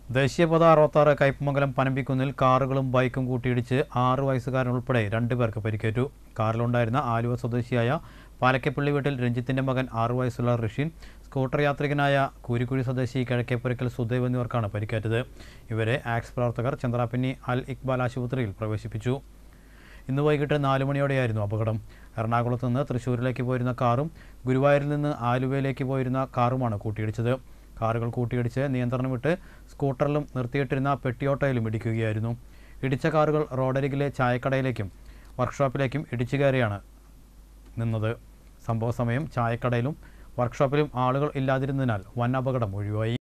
ദേശീയപാത അറുപത്താറ് കയ്പമംഗലം പനമ്പിക്കുന്നിൽ കാറുകളും ബൈക്കും കൂട്ടിയിടിച്ച് ആറു വയസ്സുകാരൻ ഉൾപ്പെടെ രണ്ടുപേർക്ക് പരിക്കേറ്റു കാറിലുണ്ടായിരുന്ന ആലുവ സ്വദേശിയായ പാലക്കപ്പള്ളി വീട്ടിൽ രഞ്ജിത്തിന്റെ മകൻ ആറു വയസ്സുള്ള ഋഷിൻ സ്കൂട്ടർ യാത്രികനായ കൂരിക്കുഴി സ്വദേശി കിഴക്കേപ്പുരക്കൽ സുദേവ് എന്നിവർക്കാണ് പരിക്കേറ്റത് ഇവരെ ആക്സ് പ്രവർത്തകർ ചന്ദ്രാപിന്നി അൽ ഇക്ബാൽ ആശുപത്രിയിൽ പ്രവേശിപ്പിച്ചു ഇന്ന് വൈകിട്ട് നാലു മണിയോടെയായിരുന്നു അപകടം എറണാകുളത്ത് നിന്ന് തൃശ്ശൂരിലേക്ക് പോയിരുന്ന കാറും ഗുരുവായൂരിൽ നിന്ന് ആലുവയിലേക്ക് പോയിരുന്ന കാറുമാണ് കൂട്ടിയിടിച്ചത് കാറുകൾ കൂട്ടിയിടിച്ച് നിയന്ത്രണം വിട്ട് സ്കൂട്ടറിലും നിർത്തിയിട്ടിരുന്ന പെട്ടിയോട്ടയിലും ഇടിക്കുകയായിരുന്നു ഇടിച്ച കാറുകൾ റോഡരികിലെ ചായക്കടയിലേക്കും വർക്ക്ഷോപ്പിലേക്കും ഇടിച്ചു കയറിയാണ് നിന്നത് സംഭവ സമയം ചായക്കടയിലും വർക്ക്ഷോപ്പിലും ആളുകൾ ഇല്ലാതിരുന്നതിനാൽ വൻ അപകടം ഒഴിവായി